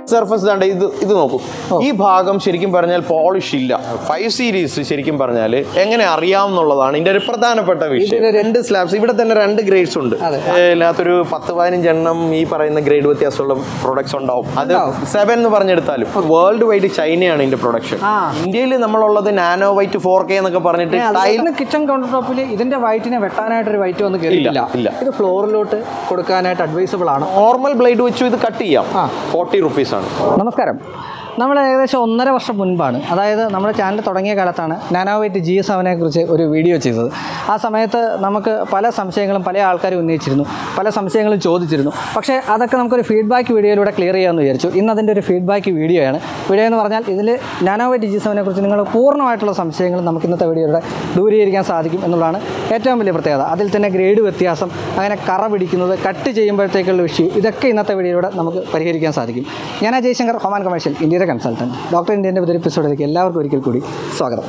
Surface ദാണ്ട് ഇത് ഇത് നോക്കൂ ഈ ഭാഗം ശരിക്കും പറഞ്ഞാൽ പോളിഷ് ഇല്ല ഫൈവ് സീരീസ് ശരിക്കും പറഞ്ഞാൽ എങ്ങനെ അറിയാമെന്നുള്ളതാണ് ഇതിന്റെ ഒരു പ്രധാനപ്പെട്ട വിഷയം രണ്ട് സ്ലാബ്സ് ഇവിടെ തന്നെ രണ്ട് ഗ്രേഡ്സ് ഉണ്ട് ഇതിനകത്തൊരു പത്ത് പതിനഞ്ചെണ്ണം ഈ പറയുന്ന ഗ്രേഡ് വ്യത്യാസമുള്ള പ്രൊഡക്ട്സ് ഉണ്ടാവും അത് സെവൻ എന്ന് പറഞ്ഞെടുത്താലും വേൾഡ് വൈഡ് ചൈനയാണ് ഇതിന്റെ പ്രൊഡക്ഷൻ ആ. ഇന്ത്യയിൽ നമ്മളുള്ളത് നാനോ വൈറ്റ് ഫോർ കെ എന്നൊക്കെ പറഞ്ഞിട്ട് ടൈൽ കിച്ചൺ കൗണ്ടർ ടോപ്പിൽ ഇതിന്റെ വൈറ്റിനെ വെട്ടാനായിട്ട് ഒരു വൈറ്റ് വന്ന് കയറിയില്ല ഇല്ല. ഇത് ഫ്ലോറിലോട്ട് കൊടുക്കാനായിട്ട് അഡ്വൈസബിൾ ആണ് നോർമൽ ബ്ലേഡ് വെച്ചു ഇത് കട്ട് ചെയ്യാം ആ. ഫോർട്ടി റുപ്പീസ് ആണ് നമസ്കാരം നമ്മൾ ഏകദേശം ഒന്നര വർഷം മുൻപാണ് അതായത് നമ്മുടെ ചാനൽ തുടങ്ങിയ കാലത്താണ് നാനോവൈറ്റ് ജി എസ് അവനെ കുറിച്ച് ഒരു വീഡിയോ ചെയ്തത് ആ സമയത്ത് നമുക്ക് പല സംശയങ്ങളും പല ആൾക്കാരും ഉന്നയിച്ചിരുന്നു പല സംശയങ്ങളും ചോദിച്ചിരുന്നു പക്ഷേ അതൊക്കെ നമുക്കൊരു ഫീഡ്ബാക്ക് വീഡിയോയിലൂടെ ക്ലിയർ ചെയ്യാമെന്ന് വിചാരിച്ചു ഇന്ന് അതിൻ്റെ ഒരു ഫീഡ്ബാക്ക് വീഡിയോയാണ് വീഡിയോ എന്ന് പറഞ്ഞാൽ ഇതിൽ നാനോവൈറ്റ് ജി എസ് അവനെ കുറിച്ച് നിങ്ങൾ പൂർണ്ണമായിട്ടുള്ള സംശയങ്ങൾ നമുക്ക് ഇന്നത്തെ വീഡിയോയിലൂടെ ദൂരീകരിക്കാൻ സാധിക്കും എന്നുള്ളതാണ് ഏറ്റവും വലിയ പ്രത്യേകത അതിൽ തന്നെ ഗ്രേഡ് വ്യത്യാസം അങ്ങനെ കറ പിടിക്കുന്നത് കട്ട് ചെയ്യുമ്പോഴത്തേക്കുള്ള ഇഷ്യൂ ഇതൊക്കെ ഇന്നത്തെ വീഡിയോയിലൂടെ നമുക്ക് പരിഹരിക്കാൻ സാധിക്കും ഞാൻ ആ ജയശങ്കർ ഹൊമാൻ കമേഴ്ഷ്യൽ ഇന്ത്യയുടെ കൺസൾട്ടൻറ്റ് ഡോക്ടർ ഇന്ത്യൻ്റെ പുതിയ എപ്പിസോഡിലേക്ക് എല്ലാവർക്കും ഒരിക്കൽ കൂടി സ്വാഗതം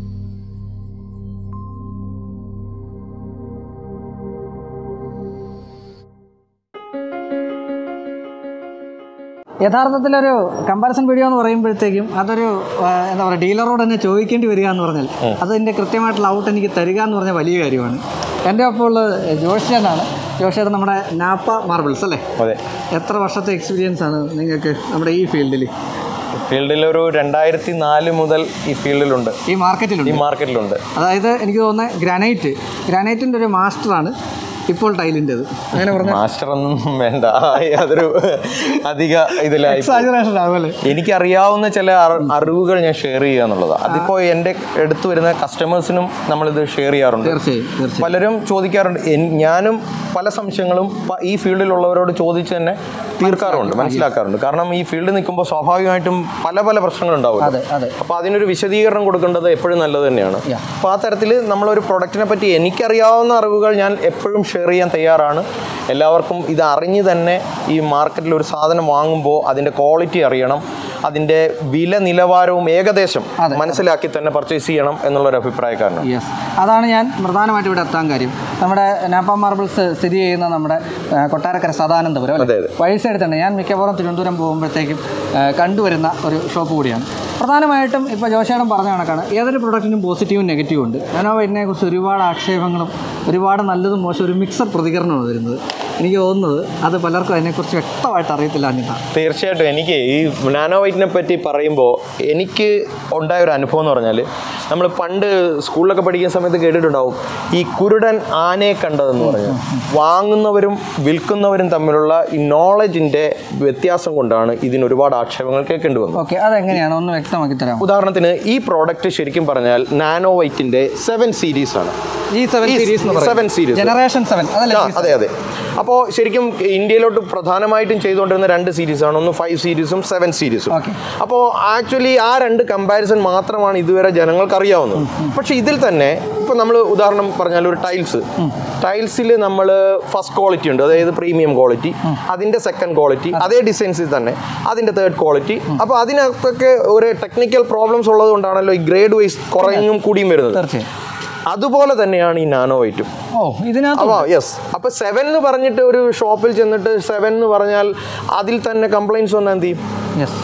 യഥാർത്ഥത്തിലൊരു കമ്പാരിസൺ വീഡിയോ എന്ന് പറയുമ്പോഴത്തേക്കും അതൊരു ആ, എന്താ പറയുക ഡീലറോട് തന്നെ ചോദിക്കേണ്ടി വരിക എന്ന് പറഞ്ഞാൽ അതിൻ്റെ കൃത്യമായിട്ടുള്ള ഔട്ട് എനിക്ക് തരിക എന്ന് പറഞ്ഞാൽ വലിയ കാര്യമാണ് എൻ്റെ ഒപ്പം ഉള്ളത് ജോഷിയാണ് ജോഷിയത് നമ്മുടെ നാപ്പ മാർബിൾസ് അല്ലേ അതെ എത്ര വർഷത്തെ എക്സ്പീരിയൻസ് ആണ് നിങ്ങൾക്ക് നമ്മുടെ ഈ ഫീൽഡിൽ ഫീൽഡിൽ ഒരു രണ്ടായിരത്തി നാല് മുതൽ ഈ ഫീൽഡിലുണ്ട് ഈ മാർക്കറ്റിലുണ്ട് ഈ മാർക്കറ്റിലുണ്ട് അതായത് എനിക്ക് തോന്നുന്നത് ഗ്രാനൈറ്റ് ഗ്രാനൈറ്റിൻ്റെ ഒരു മാസ്റ്ററാണ് ഇപ്പോൾ ടൈലിൻ്റെത് അങ്ങനെ പറഞ്ഞാൽ മാസ്റ്റർ ഒന്നും വേണ്ട അതൊരു അധിക ഇതിലായി പോകും. എക്സാജറേഷൻ ആവുമല്ലേ എനിക്കറിയാവുന്ന ചില അറി- അറിവുകൾ ഞാൻ ഷെയർ ചെയ്യുക എന്നുള്ളതാണ് അതിപ്പോൾ എൻ്റെ അടുത്ത് വരുന്ന കസ്റ്റമേഴ്സിനും നമ്മളിത് ഷെയർ ചെയ്യാറുണ്ട് തീർച്ചയായും തീർച്ചയായും പലരും ചോദിക്കാറുണ്ട് എൻ- ഞാനും പല സംശയങ്ങളും പ- ഈ ഫീൽഡിലുള്ളവരോട് ചോദിച്ച് തന്നെ തീർക്കാറുണ്ട് മനസ്സിലാക്കാറുണ്ട് കാരണം ഈ ഫീൽഡിൽ നിൽക്കുമ്പോൾ സ്വാഭാവികമായിട്ടും പല പല പ്രശ്നങ്ങളുണ്ടാവും അതെ അതെ അപ്പോൾ അതിനൊരു വിശദീകരണം കൊടുക്കേണ്ടത് എപ്പോഴും നല്ലത് തന്നെയാണ് Yeah. അപ്പോൾ ആ തരത്തിൽ നമ്മളൊരു പ്രൊഡക്റ്റിനെ പറ്റി എനിക്കറിയാവുന്ന അറിവുകൾ ഞാൻ എപ്പോഴും ഷെയർ ചെയ്യാൻ തയ്യാറാണ് എല്ലാവർക്കും ഇത് അറിഞ്ഞ് തന്നെ ഈ മാർക്കറ്റിൽ ഒരു സാധനം വാങ്ങുമ്പോൾ അതിൻ്റെ ക്വാളിറ്റി അറിയണം അതിൻ്റെ വില നിലവാരവും ഏകദേശം അതെ. മനസ്സിലാക്കി തന്നെ പർച്ചേസ് ചെയ്യണം എന്നുള്ളൊരു അഭിപ്രായക്കാരനാണ് യെസ് അതാണ് ഞാൻ പ്രധാനമായിട്ട് ഇവിടെ എത്താൻ കാര്യം നമ്മുടെ നാപ്പ മാർബിൾസ് സ്ഥിതി ചെയ്യുന്ന നമ്മുടെ ആ, കൊട്ടാരക്കര സദാനന്ദപുരം അതെ, അല്ലേ അതെ. വഴി സൈഡ് തന്നെ ഞാൻ മിക്കവാറും തിരുവനന്തപുരം പോകുമ്പോഴത്തേക്കും ആ, കണ്ടുവരുന്ന ഒരു ഷോപ്പ് കൂടിയാണ് പ്രധാനമായിട്ടും ഇപ്പോൾ ജോഷേടം പറഞ്ഞ കണക്കാണ് ഏതൊരു പ്രൊഡക്റ്റിനും പോസിറ്റീവും നെഗറ്റീവും ഉണ്ട് ഞാനോ ഇതിനെക്കുറിച്ച് ഒരുപാട് ആക്ഷേപങ്ങളും ഒരുപാട് നല്ലതും മോശം ഒരു മിക്സർ പ്രതികരണമാണ് വരുന്നത് എനിക്ക് തോന്നുന്നത് അത് പലർക്കും അതിനെക്കുറിച്ച് വ്യക്തമായിട്ട് അറിയത്തില്ല അന്നിട്ടാണ് തീർച്ചയായിട്ടും എനിക്ക് ഈ നാനോ വൈറ്റിനെ പറ്റി പറയുമ്പോൾ എനിക്ക് ഉണ്ടായ ഒരു അനുഭവം എന്ന് പറഞ്ഞാൽ നമ്മൾ പണ്ട് സ്കൂളിലൊക്കെ പഠിക്കുന്ന സമയത്ത് കേട്ടിട്ടുണ്ടാവും ഈ കുരുടൻ ആനയെ കണ്ടതെന്ന് പറഞ്ഞു വാങ്ങുന്നവരും വിൽക്കുന്നവരും തമ്മിലുള്ള ഈ നോളജിൻ്റെ വ്യത്യാസം കൊണ്ടാണ് ഇതിന് ഒരുപാട് ആക്ഷേപങ്ങൾ കേൾക്കേണ്ടി വന്നത് ഓക്കെ അതെങ്ങനെയാണ് ഒന്ന് വ്യക്തമാക്കി തരാമോ ഉദാഹരണത്തിന് ഈ പ്രോഡക്റ്റ് ശരിക്കും പറഞ്ഞാൽ നാനോ വൈറ്റിൻ്റെ സെവൻ സീരീസ് ആണ് ഈ സെവൻ ഈ series seven series. Generation seven അതല്ലേ ആ, അതെ അതെ അപ്പോൾ ശരിക്കും ഇന്ത്യയിലോട്ട് പ്രധാനമായിട്ടും ചെയ്തുകൊണ്ടിരുന്ന രണ്ട് സീരീസാണ് ഒന്ന് ഫൈവ് സീരീസും സെവൻ സീരീസും Okay. അപ്പോൾ ആക്ച്വലി ആ രണ്ട് കമ്പാരിസൺ മാത്രമാണ് ഇതുവരെ ജനങ്ങൾക്ക് അറിയാവുന്നത് പക്ഷേ ഇതിൽ തന്നെ ഇപ്പോൾ നമ്മൾ ഉദാഹരണം പറഞ്ഞാൽ ഒരു ടൈൽസ് ടൈൽസിൽ നമ്മൾ ഫസ്റ്റ് ക്വാളിറ്റി ഉണ്ട് അതായത് പ്രീമിയം ക്വാളിറ്റി അതിൻ്റെ സെക്കൻഡ് ക്വാളിറ്റി അതേ ഡിസൈൻസിൽ തന്നെ അതിൻ്റെ തേർഡ് ക്വാളിറ്റി അപ്പോൾ അതിനകത്തൊക്കെ ഒരു ടെക്നിക്കൽ പ്രോബ്ലംസ് ഉള്ളത് കൊണ്ടാണല്ലോ ഈ ഗ്രേഡ് വൈസ് കുറഞ്ഞും കൂടിയും വരുന്നത് തീർച്ചയായും അതുപോലെ തന്നെയാണ് ഈ നാനോ വൈറ്റും ഓ ഇതിനകത്ത് അപ്പോൾ യെസ് അപ്പോൾ സെവൻ എന്ന് പറഞ്ഞിട്ട് ഒരു ഷോപ്പിൽ ചെന്നിട്ട് സെവൻ എന്ന് പറഞ്ഞാൽ അതിൽ തന്നെ കംപ്ലൈൻറ്റ്സ് വന്നാൽ എന്ത് ചെയ്യും യെസ്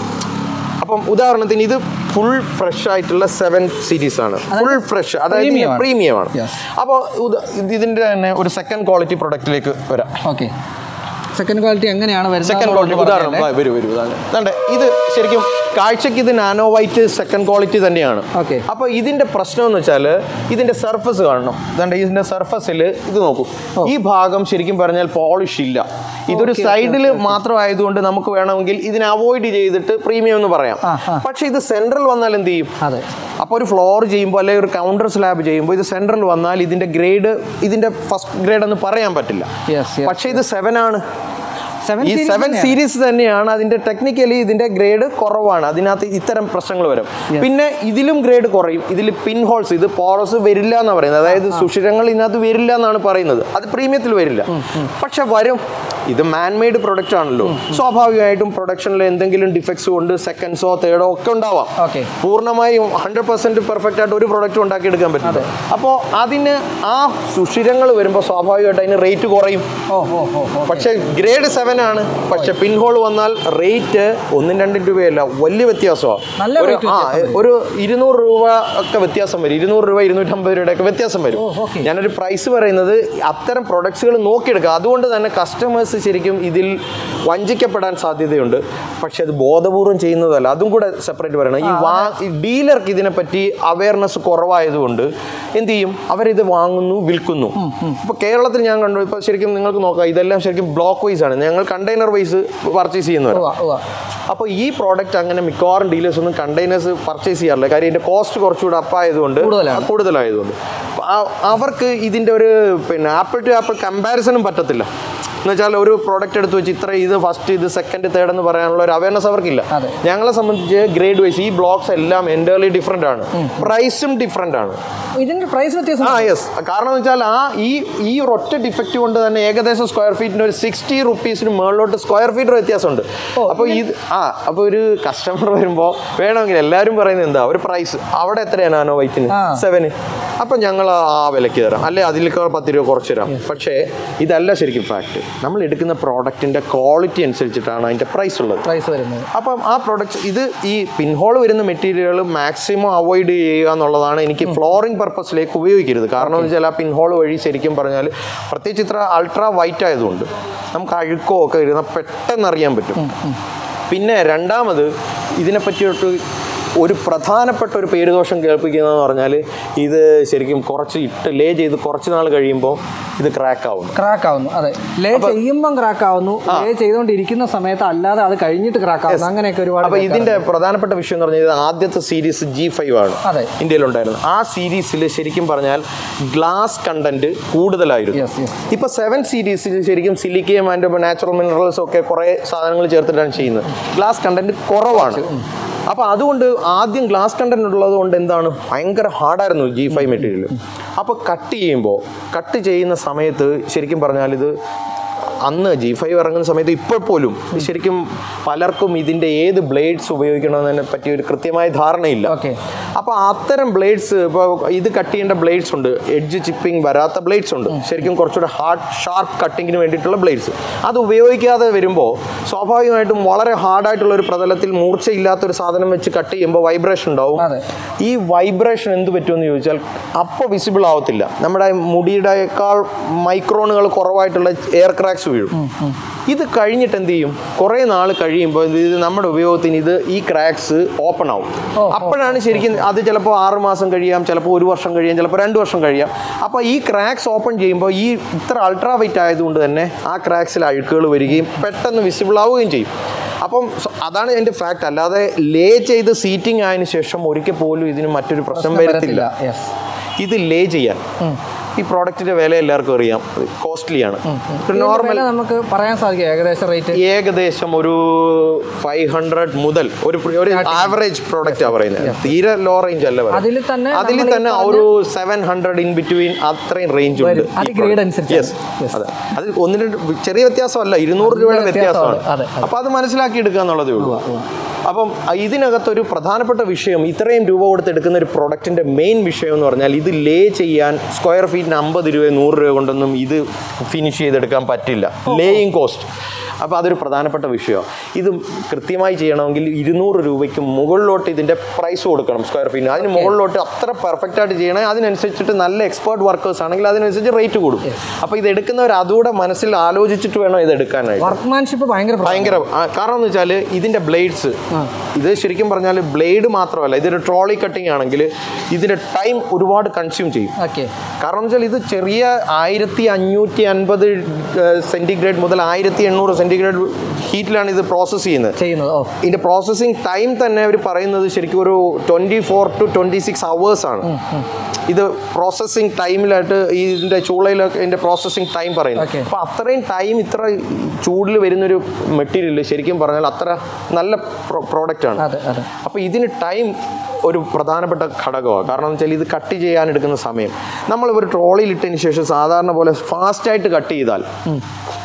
അപ്പം ഉദാഹരണത്തിന് ഇത് ഫുൾ ഫ്രഷ് ആയിട്ടുള്ള സെവൻ സീരീസ് ആണ് ഫുൾ ഫ്രഷ് അതായത് Premium ആണ്. പ്രീമിയം ആണ് Yes. അപ്പോൾ ഇതിൻ്റെ തന്നെ ഒരു സെക്കൻഡ് ക്വാളിറ്റി പ്രൊഡക്റ്റിലേക്ക് വരാം ഓക്കെ സെക്കൻഡ് ക്വാളിറ്റി എങ്ങനെയാണ് വരുന്നത് സെക്കൻഡ് ക്വാളിറ്റി ഉദാഹരണം ആ, വരൂ വരൂ ഉദാഹരണം ദാണ്ടെ, ഇത് ശരിക്കും കാഴ്ചക്ക് ഇത് നാനോ വൈറ്റ് സെക്കൻഡ് ക്വാളിറ്റി തന്നെയാണ് ഓക്കെ അപ്പോൾ ഇതിന്റെ പ്രശ്നം എന്ന് വെച്ചാൽ ഇതിന്റെ സർഫസ് കാണണം ഇതാണ്ട് ഇതിന്റെ സർഫസിൽ ഇത് നോക്കൂ ഈ ഭാഗം ശരിക്കും പറഞ്ഞാൽ പോളിഷ് ഇല്ല ഇതൊരു സൈഡിൽ മാത്രമായതുകൊണ്ട് നമുക്ക് വേണമെങ്കിൽ ഇതിനെ അവോയ്ഡ് ചെയ്തിട്ട് പ്രീമിയം എന്ന് പറയാം ആ, ആ. പക്ഷേ ഇത് സെൻട്രൽ വന്നാൽ എന്ത് ചെയ്യും അതെ അപ്പോൾ ഒരു ഫ്ലോർ ചെയ്യുമ്പോൾ അല്ലെങ്കിൽ ഒരു കൗണ്ടർ സ്ലാബ് ചെയ്യുമ്പോൾ ഇത് സെൻട്രൽ വന്നാൽ ഇതിന്റെ ഗ്രേഡ് ഇതിന്റെ ഫസ്റ്റ് ഗ്രേഡ് എന്ന് പറയാൻ പറ്റില്ല യെസ് യെസ് പക്ഷേ ഇത് സെവൻ ആണ് സെവൻ ഈ സെവൻ സീരീസ് തന്നെയാണ് അതിന്റെ ടെക്നിക്കലി ഇതിന്റെ ഗ്രേഡ് കുറവാണ് അതിനകത്ത് ഇത്തരം പ്രശ്നങ്ങൾ വരും പിന്നെ ഇതിലും ഗ്രേഡ് കുറയും ഇതിൽ പിൻ ഹോൾസ് ഇത് പോറസ് വരില്ല എന്നാണ് പറയുന്നത് അതായത് സുഷിരങ്ങൾ ഇതിനകത്ത് വരില്ല എന്നാണ് പറയുന്നത് അത് പ്രീമിയത്തിൽ വരില്ല പക്ഷെ വരും ഇത് മാൻമെയ്ഡ് പ്രൊഡക്റ്റ് ആണല്ലോ സ്വാഭാവികമായിട്ടും പ്രൊഡക്ഷനിൽ എന്തെങ്കിലും ഡിഫക്ട്സ് കൊണ്ട് സെക്കൻഡ്സോ തേർഡോ ഒക്കെ ഉണ്ടാവാം ഓക്കെ പൂർണ്ണമായും ഹൺഡ്രഡ് പെർസെന്റ് പെർഫെക്റ്റ് ആയിട്ട് ഒരു പ്രൊഡക്റ്റ് ഉണ്ടാക്കിയെടുക്കാൻ പറ്റില്ല അപ്പോൾ അതിന് ആ സുഷിരങ്ങൾ വരുമ്പോൾ സ്വാഭാവികമായിട്ട് അതിന് റേറ്റ് കുറയും ഓ ഓ ഓ ഓ പക്ഷേ ഗ്രേഡ് സെവൻ സെവൻ ആണ് പക്ഷെ പിൻ ഹോൾ വന്നാൽ റേറ്റ് ഒന്നും രണ്ടും രൂപയല്ല വലിയ വ്യത്യാസമാണ് നല്ല ഒരു rate ആ ഒരു ഇരുന്നൂറ് രൂപ ഒക്കെ വ്യത്യാസം വരും ഇരുന്നൂറ് രൂപ ഇരുന്നൂറ്റമ്പത് രൂപയുടെ ഒക്കെ വ്യത്യാസം വരും ഓ, okay. ഞാനൊരു പ്രൈസ് പറയുന്നത് അത്തരം പ്രൊഡക്ട്സുകൾ നോക്കിയെടുക്കുക അതുകൊണ്ട് തന്നെ കസ്റ്റമേഴ്സ് ശരിക്കും ഇതിൽ വഞ്ചിക്കപ്പെടാൻ സാധ്യതയുണ്ട് പക്ഷെ അത് ബോധപൂർവം ചെയ്യുന്നതല്ല അതും കൂടെ സെപ്പറേറ്റ് പറയണം ഈ വാ ഈ ഡീലർക്ക് ഇതിനെപ്പറ്റി അവയർനെസ് കുറവായതുകൊണ്ട് എന്ത് ചെയ്യും അവരിത് വാങ്ങുന്നു വിൽക്കുന്നു ഇപ്പോൾ കേരളത്തിൽ ഞാൻ കണ്ടു ഇപ്പോൾ ശരിക്കും നിങ്ങൾക്ക് നോക്കാം ഇതെല്ലാം ശരിക്കും ബ്ലോക്ക് വൈസ് ആണ് ഞങ്ങൾ കണ്ടെയ്നർ വൈസ് പർച്ചേസ് ചെയ്യുന്നവർ ഉവ്വ, ഉവ്വ. അപ്പോൾ ഈ പ്രോഡക്റ്റ് അങ്ങനെ മിക്കവാറും ഡീലേഴ്സ് ഒന്നും കണ്ടെയ്നേഴ്സ് പർച്ചേസ് ചെയ്യാറില്ല കാര്യം ഇതിന്റെ കോസ്റ്റ് കുറച്ചുകൂടെ അപ്പായതുകൊണ്ട് കൂടുതലാണ്. കൂടുതലായതുകൊണ്ട് അപ്പൊ ആ- അവർക്ക് ഇതിന്റെ ഒരു പിന്നെ ആപ്പിൾ ടു ആപ്പിൾ കമ്പാരിസണും പറ്റത്തില്ല എന്ന് വെച്ചാൽ ഒരു പ്രോഡക്റ്റ് എടുത്ത് വെച്ച് ഇത്ര ഇത് ഫസ്റ്റ് ഇത് സെക്കൻഡ് തേർഡ് എന്ന് പറയാനുള്ള ഒരു അവയർനെസ് അവർക്കില്ല അതെ. ഞങ്ങളെ സംബന്ധിച്ച് ഗ്രേഡ് വൈസ് ഈ ബ്ലോക്സ് എല്ലാം എൻ്റർലി ഡിഫറെൻ്റ് ആണ് പ്രൈസും ഡിഫറെൻ്റ് ആണ് ഇതിന്റെ പ്രൈസ് വ്യത്യാസം ആ യെസ് കാരണം എന്ന് വെച്ചാൽ ആ ഈ ഈ ഒരൊറ്റ ഡിഫക്റ്റ് കൊണ്ട് തന്നെ ഏകദേശം സ്ക്വയർ ഫീറ്റിന് ഒരു സിക്സ്റ്റി റുപ്പീസിന് മുകളിലോട്ട് സ്ക്വയർ ഫീറ്റ് വ്യത്യാസമുണ്ട് അപ്പോൾ ഇത് ആ അപ്പോൾ ഒരു കസ്റ്റമർ വരുമ്പോൾ വേണമെങ്കിൽ എല്ലാവരും പറയുന്നത് എന്താ ഒരു പ്രൈസ് അവിടെ എത്രയാണ് ആനോ വൈറ്റിന് ആ. സെവന് അപ്പം ഞങ്ങൾ ആ വിലയ്ക്ക് തരാം അല്ലെ അതിലേക്ക് പത്ത് രൂപ കുറച്ച് തരാം പക്ഷേ ഇതല്ല ശരിക്കും ഫാക്ട് നമ്മൾ എടുക്കുന്ന പ്രോഡക്റ്റിൻ്റെ ക്വാളിറ്റി അനുസരിച്ചിട്ടാണ് അതിൻ്റെ പ്രൈസ് ഉള്ളത് പ്രൈസ് വരുന്നത് അപ്പം ആ പ്രൊഡക്ട്സ് ഇത് ഈ പിൻഹോൾ വരുന്ന മെറ്റീരിയൽ മാക്സിമം അവോയ്ഡ് ചെയ്യുക എന്നുള്ളതാണ് എനിക്ക് ഫ്ലോറിംഗ് പർപ്പസിലേക്ക് ഉപയോഗിക്കരുത് കാരണം എന്ന് വെച്ചാൽ ആ പിൻഹോൾ വഴി ശരിക്കും പറഞ്ഞാൽ പ്രത്യേകിച്ച് ഇത്ര അൾട്രാ വൈറ്റ് ആയതുകൊണ്ട് നമുക്ക് അഴുക്കോ ഒക്കെ ഇരുന്നാൽ പെട്ടെന്ന് അറിയാൻ പറ്റും പിന്നെ രണ്ടാമത് ഇതിനെപ്പറ്റിയിട്ട് ഒരു പ്രധാനപ്പെട്ട ഒരു പേരുദോഷം കേൾപ്പിക്കുന്നതെന്ന് പറഞ്ഞാൽ ഇത് ശരിക്കും കുറച്ച് ഇട്ട് ലേ ചെയ്ത് കുറച്ച് നാൾ കഴിയുമ്പോൾ ഇത് ക്രാക്ക് ആവും ക്രാക്ക് ആവുന്നു അതെ ലേ ചെയ്യുമ്പം ക്രാക്ക് ആവുന്നു ലേ ചെയ്തുകൊണ്ടിരിക്കുന്ന സമയത്ത് അല്ലാതെ അത് കഴിഞ്ഞിട്ട് ക്രാക്ക് ആവുന്നു അങ്ങനെയൊക്കെ ഒരുപാട് അപ്പൊ ഇതിന്റെ പ്രധാനപ്പെട്ട വിഷയം എന്ന് പറഞ്ഞാൽ ഇത് ആദ്യത്തെ സീരീസ് ജി ഫൈവ് ആണ് അതെ. ഇന്ത്യയിലുണ്ടായിരുന്നത് ആ സീരീസിൽ ശരിക്കും പറഞ്ഞാൽ ഗ്ലാസ് കണ്ടന്റ് കൂടുതലായിരുന്നു യെസ് യെസ് ഇപ്പൊ സെവൻ സീരീസിൽ ശരിക്കും സിലിക്കയും ആൻഡ് നാച്ചുറൽ മിനറൽസും ഒക്കെ കുറെ സാധനങ്ങൾ ചേർത്തിട്ടാണ് ചെയ്യുന്നത് ഗ്ലാസ് കണ്ടന്റ് കുറവാണ് അപ്പോൾ അതുകൊണ്ട് ആദ്യം ഗ്ലാസ് കണ്ടന്റ് ഉള്ളത് കൊണ്ട് എന്താണ് ഭയങ്കര ഹാർഡായിരുന്നു ജി ഫൈവ് മെറ്റീരിയൽ അപ്പോൾ കട്ട് ചെയ്യുമ്പോൾ കട്ട് ചെയ്യുന്ന സമയത്ത് ശരിക്കും പറഞ്ഞാൽ ഇത് അന്ന് ജി ഫൈവ് ഇറങ്ങുന്ന സമയത്ത് ഇപ്പോൾ പോലും ശരിക്കും പലർക്കും ഇതിൻ്റെ ഏത് ബ്ലേഡ്സ് ഉപയോഗിക്കണമെന്നതിനെ പറ്റി ഒരു കൃത്യമായ ധാരണയില്ല ഓക്കെ അപ്പോൾ അത്തരം ബ്ലേഡ്സ് ഇപ്പോൾ ഇത് കട്ട് ചെയ്യേണ്ട ബ്ലേഡ്സ് ഉണ്ട് എഡ്ജ് ചിപ്പിംഗ് വരാത്ത ബ്ലേഡ്സ് ഉണ്ട് ശരിക്കും കുറച്ചുകൂടെ ഹാർഡ് ഷാർപ്പ് കട്ടിങ്ങിന് വേണ്ടിയിട്ടുള്ള ബ്ലേഡ്സ് അത് ഉപയോഗിക്കാതെ വരുമ്പോൾ സ്വാഭാവികമായിട്ടും വളരെ ഹാർഡായിട്ടുള്ള ഒരു പ്രതലത്തിൽ മൂർച്ചയില്ലാത്തൊരു സാധനം വെച്ച് കട്ട് ചെയ്യുമ്പോൾ വൈബ്രേഷൻ ഉണ്ടാവും അതെ. ഈ വൈബ്രേഷൻ എന്ത് പറ്റുമെന്ന് ചോദിച്ചാൽ അപ്പോൾ വിസിബിൾ ആവത്തില്ല നമ്മുടെ മുടിയുടെക്കാൾ മൈക്രോണുകൾ കുറവായിട്ടുള്ള എയർ ക്രാക്സ് വീഴും ഇത് കഴിഞ്ഞിട്ട് എന്ത് ചെയ്യും കുറേ നാൾ കഴിയുമ്പോൾ ഇത് നമ്മുടെ ഉപയോഗത്തിന് ഇത് ഈ ക്രാക്സ് ഓപ്പൺ ആവും ഓ, അപ്പോഴാണ് ശരിക്കും അത് ചിലപ്പോൾ ആറ് മാസം കഴിയാം ചിലപ്പോൾ ഒരു വർഷം കഴിയാം ചിലപ്പോൾ രണ്ട് വർഷം കഴിയാം അപ്പോൾ ഈ ക്രാക്സ് ഓപ്പൺ ചെയ്യുമ്പോൾ ഈ ഇത്ര അൾട്രാ വൈറ്റ് ആയതുകൊണ്ട് തന്നെ ആ ക്രാക്സിൽ അഴുക്കുകൾ വരികയും പെട്ടെന്ന് വിസിബിൾ ആവുകയും ചെയ്യും അപ്പം സ- അതാണ് എൻ്റെ ഫാക്ട് അല്ലാതെ ലേ ചെയ്ത് സീറ്റിംഗ് ആയതിനു ശേഷം ഒരിക്കൽ പോലും ഇതിന് മറ്റൊരു പ്രശ്നം വരത്തില്ല യെസ് ഇത് ലേ ചെയ്യാൻ ഈ പ്രോഡക്റ്റിന്റെ വില എല്ലാവർക്കും അറിയാം കോസ്റ്റ്ലിയാണ് നോർമൽ നമുക്ക് പറയാൻ സാധിക്കും ഏകദേശം റേറ്റ് ഏകദേശം ഒരു ഫൈവ് ഹൺഡ്രഡ് മുതൽ ഒരു പ്ര- ഒരു ആവറേജ് പ്രോഡക്റ്റ് ആ പറയുന്നത് തീരെ ലോ റേഞ്ച് അല്ല പറയുന്നത്. അതിൽ തന്നെ അതിൽ നമ്മൾ ഈ തന്നെ ഒരു സെവൻ ഹൺഡ്രഡ് ഇൻ ബിറ്റ്വീൻ അത്രയും റേഞ്ച് ഉണ്ട് വരും. അത് grade അനുസരിച്ചാണ്. യെസ് അതെ അത് ഒന്ന് രണ്ട് ചെറിയ വ്യത്യാസമല്ല ഇരുന്നൂറ് രൂപയുടെ വ്യത്യാസമാണ്. വ്യത്യാസമാണ് അതെ, അതെ. അപ്പൊ അത് മനസ്സിലാക്കി എടുക്കുക എന്നുള്ളതേ ഉള്ളൂ അപ്പം ഇതിനകത്തൊരു പ്രധാനപ്പെട്ട വിഷയം ഇത്രയും രൂപ കൊടുത്ത് എടുക്കുന്ന ഒരു പ്രൊഡക്റ്റിന്റെ മെയിൻ വിഷയം എന്ന് പറഞ്ഞാൽ ഇത് ലേ ചെയ്യാൻ സ്ക്വയർ ഫീറ്റിന് അമ്പത് രൂപ നൂറ് രൂപ കൊണ്ടൊന്നും ഇത് ഫിനിഷ് ചെയ്തെടുക്കാൻ പറ്റില്ല ലേയിങ് കോസ്റ്റ് അപ്പോൾ അതൊരു പ്രധാനപ്പെട്ട വിഷയമാണ് ഇത് കൃത്യമായി ചെയ്യണമെങ്കിൽ ഇരുന്നൂറ് രൂപയ്ക്ക് മുകളിലോട്ട് ഇതിൻ്റെ പ്രൈസ് കൊടുക്കണം സ്ക്വയർ ഫീറ്റിന് അതിന് മുകളിലോട്ട് അത്ര പെർഫെക്റ്റ് ആയിട്ട് ചെയ്യണേ അതിനനുസരിച്ചിട്ട് നല്ല എക്സ്പേർട്ട് വർക്കേഴ്സ് ആണെങ്കിൽ അതിനനുസരിച്ച് റേറ്റ് കൂടും അപ്പോൾ ഇത് എടുക്കുന്നവർ അതുകൂടെ മനസ്സിൽ ആലോചിച്ചിട്ട് വേണം ഇത് എടുക്കാനായിട്ട് വർക്ക്മാൻഷിപ്പ് ഭയങ്കര പ്രധാനം. ഭയങ്കര ആ, കാരണം എന്ന് വെച്ചാൽ ഇതിന്റെ ബ്ലേഡ്സ് ഇത് ശരിക്കും പറഞ്ഞാൽ ബ്ലേഡ് മാത്രമല്ല ഇതൊരു ട്രോളി കട്ടിംഗ് ആണെങ്കിൽ ഇതിന്റെ ടൈം ഒരുപാട് കൺസ്യൂം ചെയ്യും ഓക്കെ കാരണം എന്ന് വെച്ചാൽ ഇത് ചെറിയ ആയിരത്തി അഞ്ഞൂറ്റി അൻപത് സെൻറ്റിഗ്രേഡ് മുതൽ ആയിരത്തി എണ്ണൂറ് സെൻറ്റിഗ്രേഡ് ഹീറ്റിലാണ് ഇത് പ്രോസസ്സ് ചെയ്യുന്നത് ചെയ്യുന്നത് ഓ ഇതിന്റെ പ്രോസസ്സിംഗ് ടൈം തന്നെ അവർ പറയുന്നത് ശരിക്കും ഒരു twenty four to twenty six hours ആണ് ഇത് പ്രോസസ്സിംഗ് ടൈമിലായിട്ട് ഈ ഇതിന്റെ ചൂളയിലൊക്കെ ഇതിന്റെ പ്രോസസ്സിംഗ് ടൈം പറയുന്നത് Okay. അപ്പോൾ അത്രയും ടൈം ഇത്ര ചൂടിൽ വരുന്നൊരു മെറ്റീരിയൽ ശരിക്കും പറഞ്ഞാൽ അത്ര നല്ല പ്രോഡക്റ്റ് ആണ് അതെ അതെ അപ്പോൾ ഇതിന് ടൈം ഒരു പ്രധാനപ്പെട്ട ഘടകമാണ് കാരണം എന്ന് വെച്ചാൽ ഇത് കട്ട് ചെയ്യാൻ എടുക്കുന്ന സമയം നമ്മൾ ഒരു ട്രോളിയിൽ ഇട്ടതിന് ശേഷം സാധാരണ പോലെ ഫാസ്റ്റായിട്ട് കട്ട് ചെയ്താൽ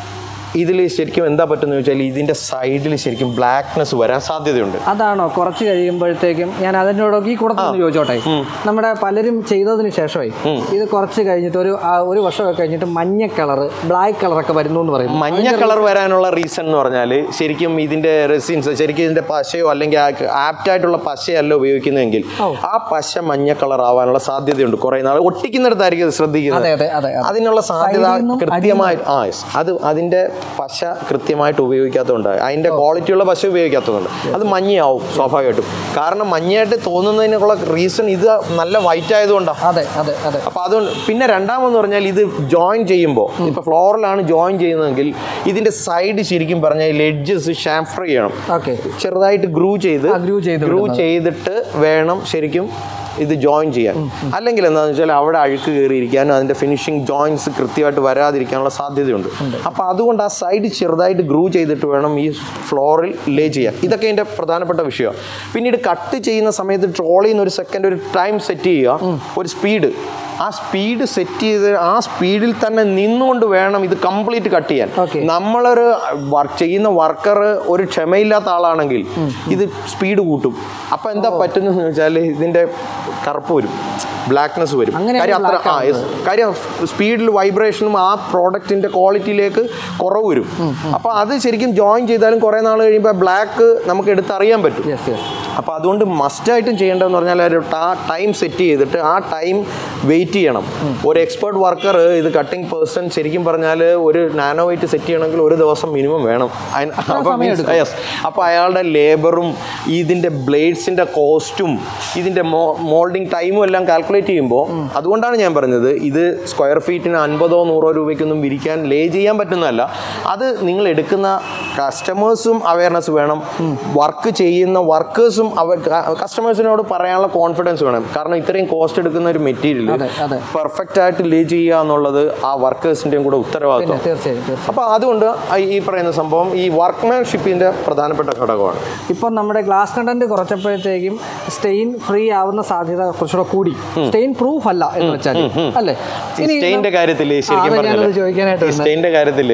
ഇതിൽ ശരിക്കും എന്താ പറ്റുന്ന ചോദിച്ചാൽ ഇതിൻ്റെ സൈഡിൽ ശരിക്കും ബ്ലാക്ക്നെസ് വരാൻ സാധ്യതയുണ്ട് അതാണോ കുറച്ച് കഴിയുമ്പോഴത്തേക്കും ഞാൻ അതിനോട് ഈ കൂടത്തൊന്ന് ചോദിച്ചോട്ടെ നമ്മുടെ പലരും ചെയ്തതിന് ശേഷമേ ഇത് കുറച്ച് കഴിഞ്ഞിട്ട് ഒരു ആ, ഒരു വർഷമൊക്കെ കഴിഞ്ഞിട്ട് മഞ്ഞ കളർ ബ്ലാക്ക് കളറൊക്കെ വരുന്നു എന്ന് പറയും മഞ്ഞ കളർ വരാനുള്ള റീസൺ എന്ന് പറഞ്ഞാൽ ശരിക്കും ഇതിൻ്റെ റെസിൻസ് ശരിക്കും ഇതിൻ്റെ പശയോ അല്ലെങ്കിൽ ആപ്റ്റ് ആയിട്ടുള്ള പശയല്ല ഉപയോഗിക്കുന്നതെങ്കിൽ ആ പശ മഞ്ഞ കളർ ആവാനുള്ള സാധ്യതയുണ്ട് കുറേ നാൾ ഒട്ടിക്കുന്നിടത്തായിരിക്കും ഇത് ശ്രദ്ധിക്കുന്നത് അതെ അതെ അതെ അതെ. അതിനുള്ള സാധ്യത Side ൽ നിന്നും കൃത്യമായി ആ yes. അത് അതിൻ്റെ പശ കൃത്യമായിട്ട് ഉപയോഗിക്കാത്തതുകൊണ്ട് അതിൻ്റെ ക്വാളിറ്റിയുള്ള പശ ഉപയോഗിക്കാത്തതുകൊണ്ട് അത് മഞ്ഞയാവും സ്വാഭാവികമായിട്ടും കാരണം മഞ്ഞയായിട്ട് തോന്നുന്നതിനുള്ള റീസൺ ഇത് നല്ല വൈറ്റ് ആയതുകൊണ്ടാണ് അതെ അതെ അതെ അപ്പോൾ അതുകൊണ്ട് പിന്നെ രണ്ടാമെന്ന് പറഞ്ഞാൽ ഇത് ജോയിൻ ചെയ്യുമ്പോൾ ഇപ്പോൾ ഫ്ലോറിലാണ് ജോയിൻ ചെയ്യുന്നതെങ്കിൽ ഇതിൻ്റെ സൈഡ് ശരിക്കും പറഞ്ഞാൽ എഡ്ജസ് ഷാംഫർ ചെയ്യണം ഓക്കെ ചെറുതായിട്ട് ഗ്രൂ ചെയ്ത് ആ, glue ചെയ്ത് ഗ്രൂ ചെയ്തിട്ട് വേണം ശരിക്കും ഇത് ജോയിൻ ചെയ്യാൻ അല്ലെങ്കിൽ എന്താണെന്ന് വെച്ചാൽ അവിടെ അഴുക്ക് കയറിയിരിക്കാനും അതിൻ്റെ ഫിനിഷിങ് ജോയിൻസ് കൃത്യമായിട്ട് വരാതിരിക്കാനുള്ള സാധ്യതയുണ്ട് അപ്പോൾ അതുകൊണ്ട് ആ സൈഡ് ചെറുതായിട്ട് ഗ്രൂ ചെയ്തിട്ട് വേണം ഈ ഫ്ലോറിൽ ലേ ചെയ്യാൻ ഇതൊക്കെ ഇതിൻ്റെ പ്രധാനപ്പെട്ട വിഷയമാണ് പിന്നീട് കട്ട് ചെയ്യുന്ന സമയത്ത് ട്രോളിൽ നിന്ന് ഒരു സെക്കൻഡ് ഒരു ടൈം സെറ്റ് ചെയ്യുക ഒരു സ്പീഡ് ആ സ്പീഡ് സെറ്റ് ചെയ്ത് ആ സ്പീഡിൽ തന്നെ നിന്നുകൊണ്ട് വേണം ഇത് കംപ്ലീറ്റ് കട്ട് ചെയ്യാൻ Okay. നമ്മളൊരു വർക്ക് ചെയ്യുന്ന വർക്കർ ഒരു ക്ഷമയില്ലാത്ത ആളാണെങ്കിൽ ഇത് സ്പീഡ് കൂട്ടും അപ്പൊ എന്താ പറ്റുന്നതെന്ന് വെച്ചാൽ ഇതിന്റെ കറുപ്പ് വരും ബ്ലാക്ക്നെസ് വരും അങ്ങനെയാണ് കാര്യം അത്ര black ആ yes. കാര്യം സ്പീഡിൽ വൈബ്രേഷനും ആ പ്രോഡക്റ്റിന്റെ ക്വാളിറ്റിയിലേക്ക് കുറവ് വരും അപ്പൊ അത് ശരിക്കും ജോയിൻ ചെയ്താലും കുറേ നാൾ കഴിയുമ്പോൾ ബ്ലാക്ക് നമുക്ക് എടുത്തറിയാൻ പറ്റും യെസ് യെസ് അപ്പോൾ അതുകൊണ്ട് മസ്റ്റായിട്ടും ചെയ്യേണ്ടതെന്ന് പറഞ്ഞാൽ ഒരു ആ ടൈം സെറ്റ് ചെയ്തിട്ട് ആ ടൈം വെയിറ്റ് ചെയ്യണം ഒരു എക്സ്പേർട്ട് വർക്കർ ഇത് കട്ടിംഗ് പേഴ്സൺ ശരിക്കും പറഞ്ഞാൽ ഒരു നാനോ വെയിറ്റ് സെറ്റ് ചെയ്യണമെങ്കിൽ ഒരു ദിവസം മിനിമം വേണം അതിന് അപ്പോൾ സമയം means- yes. അപ്പോൾ അയാളുടെ ലേബറും ഇതിൻ്റെ ബ്ലേഡ്സിൻ്റെ കോസ്റ്റും ഇതിൻ്റെ മോൾഡിങ് ടൈമും എല്ലാം കാൽക്കുലേറ്റ് ചെയ്യുമ്പോൾ അതുകൊണ്ടാണ് ഞാൻ പറഞ്ഞത് ഇത് സ്ക്വയർ ഫീറ്റിന് അൻപതോ നൂറോ രൂപയ്ക്കൊന്നും വിരിക്കാൻ ലേ ചെയ്യാൻ പറ്റുന്നതല്ല അത് നിങ്ങൾ എടുക്കുന്ന കസ്റ്റമേഴ്സും അവയർനെസ് വേണം വർക്ക് ചെയ്യുന്ന വർക്കേഴ്സും അവർ കസ്റ്റമേഴ്സിനോട് പറയാനുള്ള കോൺഫിഡൻസ് വേണം കാരണം ഇത്രയും കോസ്റ്റ് എടുക്കുന്ന ഒരു മെറ്റീരിയൽ അതെ, അതെ. പെർഫെക്റ്റ് ആയിട്ട് ലേ ചെയ്യുക എന്നുള്ളത് ആ വർക്കേഴ്സിൻ്റെയും കൂടെ പിന്നെ ഉത്തരവാദിത്വം തീർച്ചയായും തീർച്ചയായും അപ്പോൾ അതുകൊണ്ട് ഈ- ഈ പറയുന്ന സംഭവം ഈ വർക്ക്മാൻഷിപ്പിൻ്റെ പ്രധാനപ്പെട്ട ഘടകമാണ് ഇപ്പം നമ്മുടെ ഗ്ലാസ് കണ്ടന്റ് കുറച്ചപ്പോഴത്തേക്കും സ്റ്റെയിൻ ഫ്രീ ആവുന്ന സാധ്യത കുറച്ചുകൂടെ കൂടി സ്റ്റെയിൻ പ്രൂഫ് അല്ല എന്ന് വെച്ചാൽ അല്ലേ ഈ സ്റ്റെയിൻ്റെ കാര്യത്തിൽ ശരിക്കും അതാ പറഞ്ഞാൽ ഞാനത് ചോദിക്കാനായിട്ട് ഈ സ്റ്റെയിൻ്റെ കാര്യത്തിൽ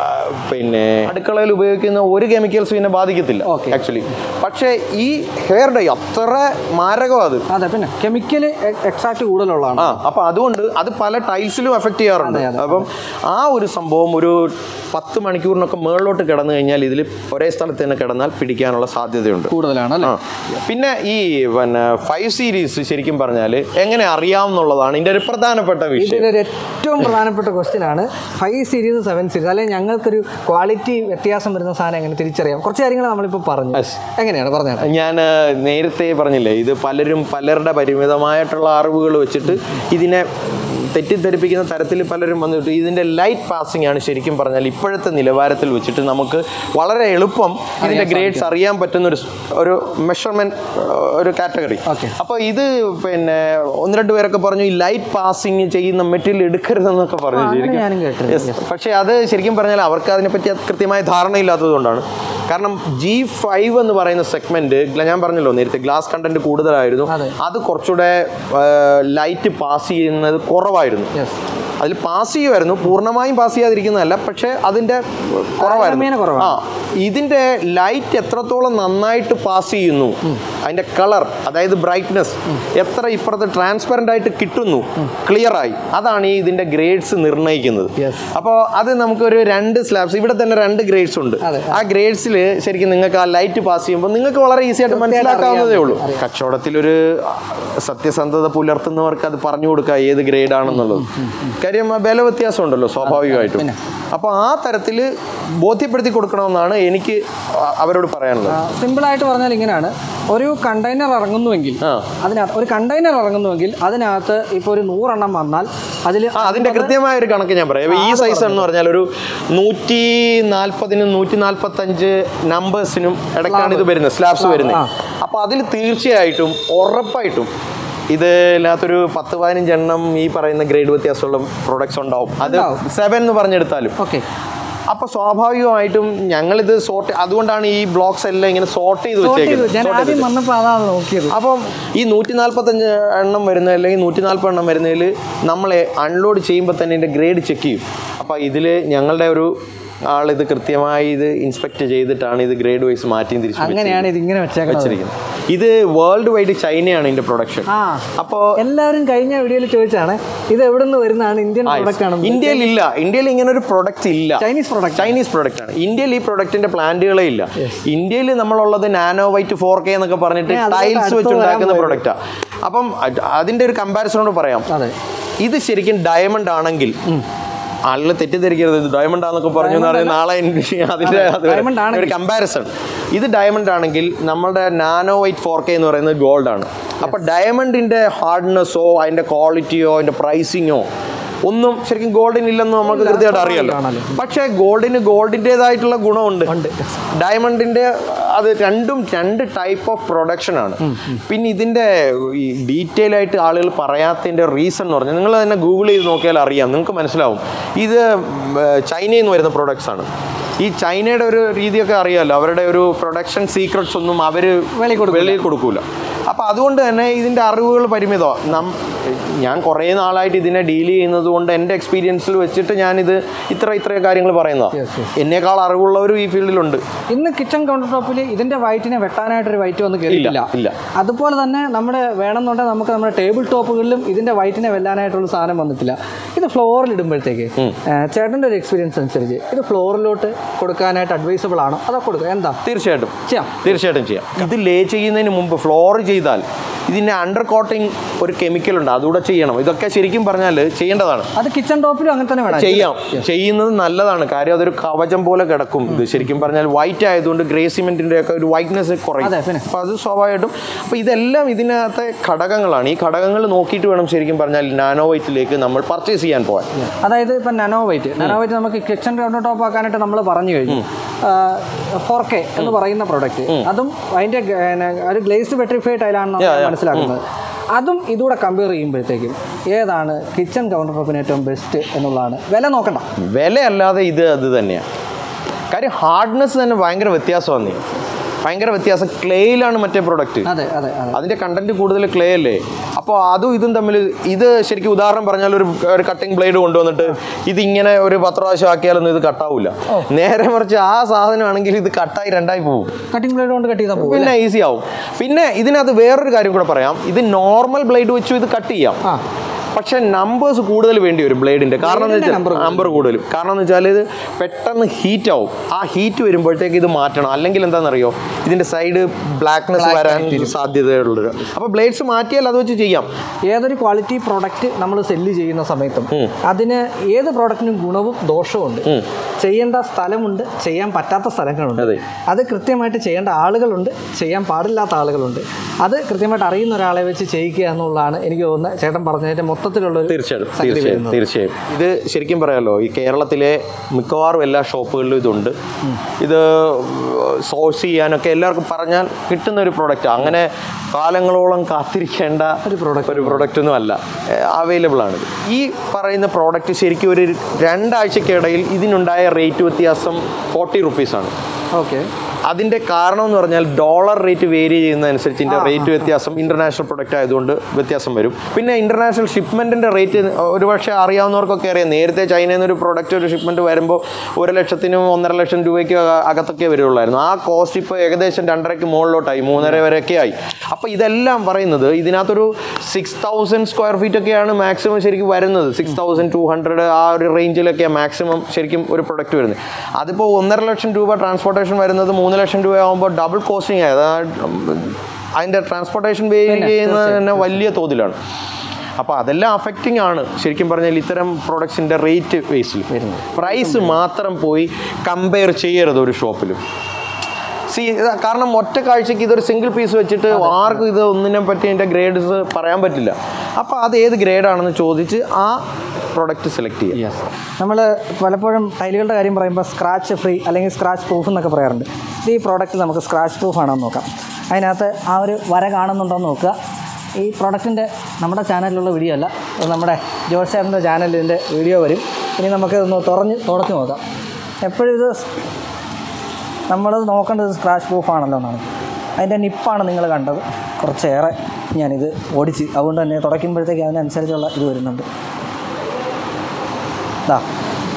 പിന്നെ അടുക്കളയിൽ ഉപയോഗിക്കുന്ന ഒരു കെമിക്കൽസും ഇതിനെ ബാധിക്കത്തില്ല Okay. ആക്ച്വലി പക്ഷേ ഈ ഹെയർ ഡൈ അത്ര മാരകം അത് അതെ പിന്നെ കെമിക്കൽ എക്സാക്ട് കൂടുതലുള്ളതാണ് ആ അപ്പം അതുകൊണ്ട് അത് പല ടൈൽസിലും എഫക്റ്റ് ചെയ്യാറുണ്ട് അതെ, അതെ, അപ്പം ആ ഒരു സംഭവം ഒരു പത്ത് മണിക്കൂറിനൊക്കെ മുകളിലോട്ട് കിടന്നു കഴിഞ്ഞാൽ ഇതിൽ ഒരേ സ്ഥലത്ത് തന്നെ കിടന്നാൽ പിടിക്കാനുള്ള സാധ്യതയുണ്ട് കൂടുതലാണ് അല്ലേ ആ. പിന്നെ ഈ പിന്നെ ഫൈവ് സീരീസ് ശരിക്കും പറഞ്ഞാൽ എങ്ങനെ അറിയാമെന്നുള്ളതാണ് ഇതിൻ്റെ ഒരു പ്രധാനപ്പെട്ട വിഷയം ഇതിലൊരു ഏറ്റവും പ്രധാനപ്പെട്ട ക്വസ്റ്റ്യൻ ആണ് ഫൈവ് സീരീസ് സെവൻ സീരീസ് അല്ലെങ്കിൽ ഞങ്ങൾക്കൊരു ക്വാളിറ്റി വ്യത്യാസം വരുന്ന സാധനം എങ്ങനെ തിരിച്ചറിയാം കുറച്ച് കാര്യങ്ങൾ നമ്മളിപ്പോൾ പറഞ്ഞു Yes. എങ്ങനെയാണ് പറഞ്ഞത് ഞാൻ നേരത്തെ പറഞ്ഞില്ലേ ഇത് പലരും പലരുടെ പരിമിതമായിട്ടുള്ള അറിവുകൾ വെച്ചിട്ട് ഇതിനെ തെറ്റിദ്ധരിപ്പിക്കുന്ന തരത്തിൽ പലരും വന്നിട്ട് ഇതിൻ്റെ ലൈറ്റ് പാസിംഗ് ആണ് ശരിക്കും പറഞ്ഞാൽ ഇപ്പോഴത്തെ നിലവാരത്തിൽ വെച്ചിട്ട് നമുക്ക് വളരെ എളുപ്പം ഇതിൻ്റെ ഗ്രേഡ്സ് അറിയാൻ പറ്റുന്ന ഒരു സ്- ഒരു മെഷർമെൻറ്റ് ഒരു കാറ്റഗറി Okay. അപ്പോൾ ഇത് പിന്നെ ഒന്ന് രണ്ട് പേരൊക്കെ പറഞ്ഞു ഈ ലൈറ്റ് പാസിങ് ചെയ്യുന്ന മെറ്റീരിയൽ എടുക്കരുതെന്നൊക്കെ പറഞ്ഞു അങ്ങനെ ശരിക്കും ഞാനും കേട്ടിട്ടുണ്ട്. Yes. പക്ഷേ അത് ശരിക്കും പറഞ്ഞാൽ അവർക്ക് അതിനെപ്പറ്റി കൃത്യമായ ധാരണയില്ലാത്തതുകൊണ്ടാണ് കാരണം ജി ഫൈവ് എന്ന് പറയുന്ന സെഗ്മെന്റ് ഞാൻ പറഞ്ഞല്ലോ നേരത്തെ ഗ്ലാസ് കണ്ടന്റ് കൂടുതലായിരുന്നു അതെ. അത് കുറച്ചുകൂടെ ലൈറ്റ് പാസ് ചെയ്യുന്നത് കുറവായിരുന്നു യെസ് അതിൽ പാസ് ചെയ്യുമായിരുന്നു പൂർണ്ണമായും പാസ് ചെയ്യാതിരിക്കുന്നതല്ല പക്ഷേ അതിൻ്റെ താരതമ്യേന കുറവായിരുന്നു കുറവാണ്. ആ ഇതിൻ്റെ ലൈറ്റ് എത്രത്തോളം നന്നായിട്ട് പാസ് ചെയ്യുന്നു അതിൻ്റെ കളർ അതായത് ബ്രൈറ്റ്നസ് എത്ര ഇപ്പുറത്ത് ട്രാൻസ്പെറൻ്റ് ആയിട്ട് കിട്ടുന്നു ക്ലിയർ ആയി അതാണ് ഈ ഇതിൻ്റെ ഗ്രേഡ്സ് നിർണ്ണയിക്കുന്നത് Yes. അപ്പോൾ അത് നമുക്കൊരു രണ്ട് സ്ലാബ്സ് ഇവിടെ തന്നെ രണ്ട് ഗ്രേഡ്സ് ഉണ്ട് അതെ. ആ ഗ്രേഡ്സിൽ ശരിക്കും നിങ്ങൾക്ക് ആ ലൈറ്റ് പാസ് ചെയ്യുമ്പോൾ നിങ്ങൾക്ക് വളരെ ഈസി ആയിട്ട് മനസ്സിലാക്കാവുന്നതേ ഉള്ളൂ അറിയാം. കച്ചവടത്തിലൊരു സത്യസന്ധത പുലർത്തുന്നവർക്ക് അത് പറഞ്ഞു കൊടുക്കുക ഏത് ഗ്രേഡ് ആണെന്നുള്ളത് കാര്യം ആ വില വ്യത്യാസം ഉണ്ടല്ലോ സ്വാഭാവികമായിട്ടും പിന്നെ. അപ്പോൾ ആ തരത്തിൽ ബോധ്യപ്പെടുത്തി കൊടുക്കണമെന്നാണ് എനിക്ക് അ- അവരോട് പറയാനുള്ളത് സിമ്പിളായിട്ട് പറഞ്ഞാൽ ഇങ്ങനെയാണ് ഒരു കണ്ടെയ്നർ ഇറങ്ങുന്നുവെങ്കിൽ ആ. അതിനകത്ത് ഒരു കണ്ടെയ്നർ ഇറങ്ങുന്നുവെങ്കിൽ അതിനകത്ത് ഇപ്പോൾ ഒരു നൂറെണ്ണം വന്നാൽ അതിൽ ആ അതിന്റെ കൃത്യമായ ഒരു കണക്ക് ഞാൻ പറയാം ഈ സൈസ് എന്ന് പറഞ്ഞാൽ ഒരു നൂറ്റി നാൽപ്പതിനും നൂറ്റി നാൽപ്പത്തഞ്ച് നമ്പേഴ്സിനും ഇടയ്ക്കാണ് ഇത് വരുന്നത് സ്ലാബ്സ് വരുന്നത് ആ. അപ്പോൾ അതിൽ തീർച്ചയായിട്ടും ഉറപ്പായിട്ടും ഇതിനകത്തൊരു പത്ത് പതിനഞ്ച് എണ്ണം ഈ പറയുന്ന ഗ്രേഡ് വ്യത്യാസമുള്ള പ്രോഡക്ട്സ് ഉണ്ടാവും അത് ഉണ്ടാവും. സെവൻ എന്ന് പറഞ്ഞെടുത്താലും ഓക്കെ അപ്പോൾ സ്വാഭാവികമായിട്ടും ഞങ്ങളിത് സോർട്ട് അതുകൊണ്ടാണ് ഈ ബ്ലോക്സ് എല്ലാം ഇങ്ങനെ സോർട്ട് ചെയ്ത് ഞാൻ വെച്ചേക്കുന്നത് ആദ്യം വന്നപ്പോൾ അതാണ് നോക്കിയത് അപ്പം ഈ നൂറ്റി നാൽപ്പത്തഞ്ച് എണ്ണം വരുന്ന അല്ലെങ്കിൽ നൂറ്റി നാൽപ്പത് എണ്ണം വരുന്നതിൽ നമ്മളെ അൺലോഡ് ചെയ്യുമ്പോൾ തന്നെ ഇതിൻ്റെ ഗ്രേഡ് ചെക്ക് ചെയ്യും അപ്പോൾ ഇതിൽ ഞങ്ങളുടെ ഒരു ആളിത് കൃത്യമായി ഇത് ഇൻസ്പെക്ട് ചെയ്തിട്ടാണ് ഇത് ഗ്രേഡ് വൈസ് മാറ്റിയും തിരിച്ചു അങ്ങനെയാണ് ഇത് ഇങ്ങനെ വെച്ചേക്കുന്നത് വെച്ചിരിക്കുന്നത് ഇത് വേൾഡ് വൈഡ് ചൈനയാണ് ഇതിന്റെ പ്രൊഡക്ഷൻ ആ അപ്പോൾ എല്ലാവരും കഴിഞ്ഞ വീഡിയോയിൽ ചോദിച്ചാണ് ഇത് എവിടെ നിന്ന് വരുന്നതാണ് ഇന്ത്യൻ പ്രൊഡക്റ്റ് ആണ് ഇന്ത്യയിൽ ഇല്ല ഇന്ത്യയിൽ ഇങ്ങനെ ഒരു പ്രൊഡക്റ്റ് ഇല്ല ചൈനീസ് പ്രൊഡക്റ്റ് ചൈനീസ് പ്രൊഡക്റ്റ് ആണ് ഇന്ത്യയിൽ ഈ പ്രൊഡക്റ്റിന്റെ പ്ലാന്റുകളേ ഇല്ല ഇന്ത്യയിൽ നമ്മളുള്ളത് നാനോ വൈറ്റ് ഫോർ കെ എന്നൊക്കെ പറഞ്ഞിട്ട് ഏ, അതിലോട്ട് ടൈൽസ് അടുത്ത് വെച്ച് വരാൻ ഉണ്ടാക്കുന്ന പോയത്. പ്രൊഡക്റ്റാണ് അപ്പം അത് അതിന്റെ ഒരു കമ്പാരിസണോട് പറയാം അതെ ഇത് ശരിക്കും ഡയമണ്ട് ആണെങ്കിൽ ആളുകൾ തെറ്റിദ്ധരിക്കരുത് ഇത് ഡയമണ്ട് ആണെന്നൊക്കെ പറഞ്ഞു എന്ന് പറഞ്ഞാൽ നാളെ എനിക്ക് അതിന്റെ അത് വരെ. diamond ആണെങ്കിൽ. ഒരു കമ്പാരിസൺ ഇത് ഡയമണ്ട് ആണെങ്കിൽ നമ്മുടെ നാനോ വൈറ്റ് ഫോർ കെ എന്ന് പറയുന്നത് ഗോൾഡ് ആണ് അപ്പൊ ഡയമണ്ടിന്റെ ഹാർഡ്നെസ്സോ അതിന്റെ ക്വാളിറ്റിയോ അതിന്റെ പ്രൈസിങ്ങോ ഒന്നും ശരിക്കും ഗോൾഡിന് ഇല്ലെന്ന് നമുക്ക് കൃത്യമായിട്ട് അറിയാലോ ആണല്ലോ. പക്ഷേ ഗോൾഡിന് ഗോൾഡിൻ്റെതായിട്ടുള്ള ഗുണമുണ്ട് ഡയമണ്ടിന്റെ അത് രണ്ടും രണ്ട് ടൈപ്പ് ഓഫ് പ്രൊഡക്ഷൻ ആണ് പിന്നെ ഇതിന്റെ ഈ ഡീറ്റെയിൽ ആയിട്ട് ആളുകൾ പറയാത്തതിന്റെ റീസൺ എന്ന് പറഞ്ഞാൽ നിങ്ങൾ തന്നെ ഗൂഗിൾ ചെയ്ത് നോക്കിയാൽ അറിയാം നിങ്ങൾക്ക് മനസ്സിലാവും ഇത് ഉം, ഏർ, ചൈനയിൽ നിന്ന് വരുന്ന പ്രൊഡക്ട്സ് ആണ് ഈ ചൈനയുടെ ഒരു രീതിയൊക്കെ അറിയാമല്ലോ അവരുടെ ഒരു പ്രൊഡക്ഷൻ സീക്രട്സ് ഒന്നും അവർ വെളിയിൽ വെളിയിൽ കൊടുക്കൂല അപ്പോൾ അതുകൊണ്ട് തന്നെ ഇതിൻ്റെ അറിവുകൾ പരിമിതമാണ് നം ഞാൻ കുറേ നാളായിട്ട് ഇതിനെ ഡീൽ ചെയ്യുന്നത് കൊണ്ട് എൻ്റെ എക്സ്പീരിയൻസിൽ വെച്ചിട്ട് ഞാനിത് ഇത്ര ഇത്ര കാര്യങ്ങൾ പറയുന്നതാണ് Yes, yes. എന്നേക്കാൾ അറിവുള്ളവരും ഈ ഫീൽഡിലുണ്ട് ഇന്ന് കിച്ചൺ കൗണ്ടർ ടോപ്പിൽ ഇതിന്റെ വൈറ്റിനെ വെട്ടാനായിട്ടൊരു വൈറ്റ് വന്ന് കയറിയില്ല ഇല്ല. അതുപോലെ തന്നെ നമ്മുടെ വേണമെന്നുണ്ടെങ്കിൽ നമുക്ക് നമ്മുടെ ടേബിൾ ടോപ്പുകളിലും ഇതിന്റെ വൈറ്റിനെ വെല്ലാനായിട്ടുള്ള സാധനം വന്നിട്ടില്ല ഇത് ഫ്ലോറിൽ ഇടുമ്പോഴത്തേക്ക് ചേട്ടൻ്റെ ഒരു എക്സ്പീരിയൻസ് അനുസരിച്ച് ഇത് ഫ്ലോറിലോട്ട് കൊടുക്കാനായിട്ട് അഡ്വൈസബിൾ ആണോ അതോ കൊടുക്കുക എന്താ തീർച്ചയായിട്ടും ചെയ്യാം തീർച്ചയായിട്ടും ചെയ്യാം ഇത് ലേ ചെയ്യുന്നതിന് മുമ്പ് ഫ്ലോർ ചെയ്താൽ ഇതിൻ്റെ അണ്ടർ കോട്ടിങ് ഒരു കെമിക്കൽ ഉണ്ട് അതുകൂടെ ചെയ്യണം ഇതൊക്കെ ശരിക്കും പറഞ്ഞാൽ ചെയ്യേണ്ടതാണ് അത് കിച്ചൺ ടോപ്പിലും അങ്ങനെ തന്നെ വേണം ചെയ്യാം ചെയ്യുന്നത് നല്ലതാണ് കാര്യം അതൊരു കവചം പോലെ കിടക്കും ഇത് ശരിക്കും പറഞ്ഞാൽ വൈറ്റ് ആയതുകൊണ്ട് ഗ്രേ സിമെന്റിന്റെ ഒക്കെ ഒരു വൈറ്റ്നെസ് കുറയും അതെ, പിന്നെ. അപ്പോൾ അത് സ്വാഭാവികമായിട്ടും അപ്പോൾ ഇതെല്ലാം ഇതിനകത്തെ ഘടകങ്ങളാണ് ഈ ഘടകങ്ങൾ നോക്കിയിട്ട് വേണം ശരിക്കും പറഞ്ഞാൽ നാനോ വൈറ്റിലേക്ക് നമ്മൾ പർച്ചേസ് ചെയ്യാൻ പോകാൻ അതായത് ഇപ്പം നനോ വൈറ്റ് നനോ വൈറ്റ് നമുക്ക് കിച്ചൺ കൗണ്ടർ ടോപ്പ് ആക്കാനായിട്ട് നമ്മൾ പറഞ്ഞു കഴിഞ്ഞു ഫോർ കെ എന്ന് പറയുന്ന പ്രൊഡക്റ്റ് അതും അതിൻ്റെ ഒരു ഗ്ലേസ്ഡ് പെട്രിഫൈഡ് ടൈലാണെന്ന് Yeah, yeah. മനസ്സിലാക്കുന്നത് അതും ഇതുകൂടെ കമ്പയർ ചെയ്യുമ്പോഴത്തേക്കും ഏതാണ് കിച്ചൺ കൗണ്ടർ ടോപ്പിന് ഏറ്റവും ബെസ്റ്റ് എന്നുള്ളതാണ് വില നോക്കണ്ട വിലയല്ലാതെ ഇത് അത് തന്നെയാണ് കാര്യം ഹാർഡ്നെസ് തന്നെ ഭയങ്കര വ്യത്യാസമാണ് ഭയങ്കര വ്യത്യാസം ക്ലേയിലാണ് മറ്റേ പ്രൊഡക്റ്റ് അതെ അതെ അതെ അതിന്റെ കണ്ടന്റ് കൂടുതൽ ക്ലേ അല്ലേ അപ്പോൾ അതും ഇതും തമ്മിൽ ഇത് ശരിക്കും ഉദാഹരണം പറഞ്ഞാൽ ഒരു ഒരു കട്ടിംഗ് ബ്ലേഡ് കൊണ്ടുവന്നിട്ട് ഇതിങ്ങനെ ഒരു പത്ത് പ്രാവശ്യം ആക്കിയാലൊന്നും ഇത് കട്ടാവില്ല നേരെ മറിച്ച് ആ സാധനമാണെങ്കിൽ ഇത് കട്ടായി രണ്ടായി പോകും കട്ടിംഗ് ബ്ലേഡ് കൊണ്ട് കട്ട് ചെയ്താൽ പോകും പിന്നെ ഈസി ആവും പിന്നെ ഇതിനകത്ത് വേറൊരു കാര്യം കൂടെ പറയാം ഇത് നോർമൽ ബ്ലേഡ് വെച്ചും ഇത് കട്ട് ചെയ്യാം ആ പക്ഷെ നമ്പേഴ്സ് കൂടുതൽ വേണ്ടി വരും ബ്ലേഡിന്റെ കാരണം എന്ന് Blade ന്റെ വെച്ചാൽ നമ്പർ കൂടുതലും കാരണം എന്ന് വെച്ചാൽ ഇത് പെട്ടെന്ന് ഹീറ്റ് ആവും ആ ഹീറ്റ് വരുമ്പോഴത്തേക്ക് ഇത് മാറ്റണം അല്ലെങ്കിൽ എന്താണെന്നറിയോ ഇതിന്റെ സൈഡ് ബ്ലാക്ക്നെസ് വരാൻ സാധ്യതയുള്ളത് അപ്പോൾ ബ്ലേഡ്സ് മാറ്റിയാൽ അത് വെച്ച് ചെയ്യാം ഏതൊരു ക്വാളിറ്റി പ്രോഡക്റ്റ് നമ്മൾ സെല്ല് ചെയ്യുന്ന സമയത്തും അതിന് ഏത് പ്രോഡക്റ്റിനും ഗുണവും ദോഷവും ഉണ്ട് ചെയ്യേണ്ട സ്ഥലമുണ്ട് ചെയ്യാൻ പറ്റാത്ത സ്ഥലങ്ങളുണ്ട് അതെ. അത് കൃത്യമായിട്ട് ചെയ്യേണ്ട ആളുകളുണ്ട് ചെയ്യാൻ പാടില്ലാത്ത ആളുകളുണ്ട് അത് കൃത്യമായിട്ട് അറിയുന്ന ഒരാളെ വെച്ച് ചെയ്യിക്കുക എന്നുള്ളതാണ് എനിക്ക് തോന്നുന്നത് ചേട്ടൻ പറഞ്ഞതിന്റെ മൊത്തത്തിലുള്ള ഒരു തീർച്ചയായിട്ടും സംഗതി തീർച്ചയായും വരുന്നത്. തീർച്ചയായും ഇത് ശരിക്കും പറയാമല്ലോ ഈ കേരളത്തിലെ മിക്കവാറും എല്ലാ ഷോപ്പുകളിലും ഇതുണ്ട് ഇത് സോഴ്സ് ചെയ്യാനൊക്കെ എല്ലാവർക്കും പറഞ്ഞാൽ കിട്ടുന്ന ഒരു പ്രൊഡക്റ്റ് അങ്ങനെ കാലങ്ങളോളം കാത്തിരിക്കേണ്ട ഒരു product ഒരു പ്രൊഡക്റ്റ് ഒന്നും അല്ല അവൈലബിൾ ആണ് ഈ പറയുന്ന പ്രോഡക്റ്റ് ശരിക്കും ഒരു രണ്ടാഴ്ചക്കിടയിൽ ഇതിനുണ്ടായ റേറ്റ് വ്യത്യാസം ഫോർട്ടി റുപ്പീസാണ് ഓക്കെ അതിന്റെ കാരണം എന്ന് പറഞ്ഞാൽ ഡോളർ റേറ്റ് വേരി ചെയ്യുന്നതനുസരിച്ച് ഇതിന്റെ റേറ്റ് വ്യത്യാസം ഇന്റർനാഷണൽ പ്രൊഡക്റ്റ് ആയതുകൊണ്ട് വ്യത്യാസം വരും പിന്നെ ഇന്റർനാഷണൽ ഷിപ്മെന്റിന്റെ റേറ്റ് ഒരുപക്ഷെ അറിയാവുന്നവർക്കൊക്കെ അറിയാം നേരത്തെ ചൈനയിൽ നിന്ന് ഒരു പ്രൊഡക്റ്റ് ഒരു ഷിപ്മെന്റ് വരുമ്പോൾ ഒരു ലക്ഷത്തിനും ഒന്നര ലക്ഷം രൂപയ്ക്ക് അകത്തൊക്കെ വരുള്ളായിരുന്നു ആ കോസ്റ്റ് ഇപ്പോൾ ഏകദേശം രണ്ടരയ്ക്ക് മുകളിലോട്ടായി മൂന്നര വരെയൊക്കെ ആയി അപ്പോൾ ഇതെല്ലാം പറയുന്നത് ഇതിനകത്തൊരു സിക്സ് തൗസൻഡ് സ്ക്വയർ ഫീറ്റ് ഒക്കെയാണ് മാക്സിമം ശരിക്കും വരുന്നത് സിക്സ് തൗസൻഡ് ടു ഹൺഡ്രഡ് ആ ഒരു റേഞ്ചിലൊക്കെയാണ് മാക്സിമം ശരിക്കും ഒരു പ്രൊഡക്റ്റ് വരുന്നത് അതിപ്പോൾ ഒന്നര ലക്ഷം രൂപ ട്രാൻസ്പോർട്ടേഷൻ വരുന്നത് മൂന്ന് ലക്ഷം രൂപ ആകുമ്പോൾ ഡബിൾ കോസ്റ്റിംഗ് ആയത് ആ, അതിൻ്റെ ട്രാൻസ്പോർട്ടേഷൻ വേരി ചെയ്യുന്നത് തന്നെ വലിയ തോതിലാണ് അപ്പോൾ അതെല്ലാം അഫക്റ്റിംഗ് ആണ് ശരിക്കും പറഞ്ഞാൽ ഇത്തരം പ്രോഡക്ട്സിൻ്റെ റേറ്റ് ബേസിൽ പ്രൈസ് മാത്രം പോയി കമ്പയർ ചെയ്യരുത് ഒരു ഷോപ്പിലും സി കാരണം ഒറ്റ കാഴ്ചക്ക് ഇതൊരു സിംഗിൾ പീസ് വെച്ചിട്ട് ആർക്കും ഇത് ഒന്നിനെ പറ്റി അതിൻ്റെ ഗ്രേഡ്സ് പറയാൻ പറ്റില്ല അപ്പോൾ അത് ഏത് ഗ്രേഡാണെന്ന് ചോദിച്ച് ആ പ്രൊഡക്റ്റ് സെലക്ട് ചെയ്യുക യെസ് നമ്മൾ പലപ്പോഴും ടൈലുകളുടെ കാര്യം പറയുമ്പോൾ സ്ക്രാച്ച് ഫ്രീ അല്ലെങ്കിൽ സ്ക്രാച്ച് പ്രൂഫ് എന്നൊക്കെ പറയാറുണ്ട് ഈ പ്രോഡക്റ്റ് നമുക്ക് സ്ക്രാച്ച് പ്രൂഫ് ആണോ എന്ന് നോക്കാം അതിനകത്ത് ആ ഒരു വര കാണുന്നുണ്ടോ എന്ന് നോക്കുക ഈ പ്രോഡക്റ്റിൻ്റെ നമ്മുടെ ചാനലിലുള്ള വീഡിയോ അല്ല ഇത് നമ്മുടെ ജോർജ് സാറിൻ്റെ ചാനലിൻ്റെ വീഡിയോ വരും ഇനി നമുക്ക് ഒന്ന് തുറഞ്ഞ് തുടച്ച് നോക്കാം എപ്പോഴും ഇത് നമ്മളത് നോക്കേണ്ടത് സ്ക്രാച്ച് പ്രൂഫ് ആണല്ലോ എന്നാണ് അതിൻ്റെ നിപ്പാണ് നിങ്ങൾ കണ്ടത് കുറച്ചേറെ ഞാനിത് ഓടിച്ച് അതുകൊണ്ട് തന്നെ തുടയ്ക്കുമ്പോഴത്തേക്ക് അതിനനുസരിച്ചുള്ള ഇത് വരുന്നുണ്ട് ഇതാ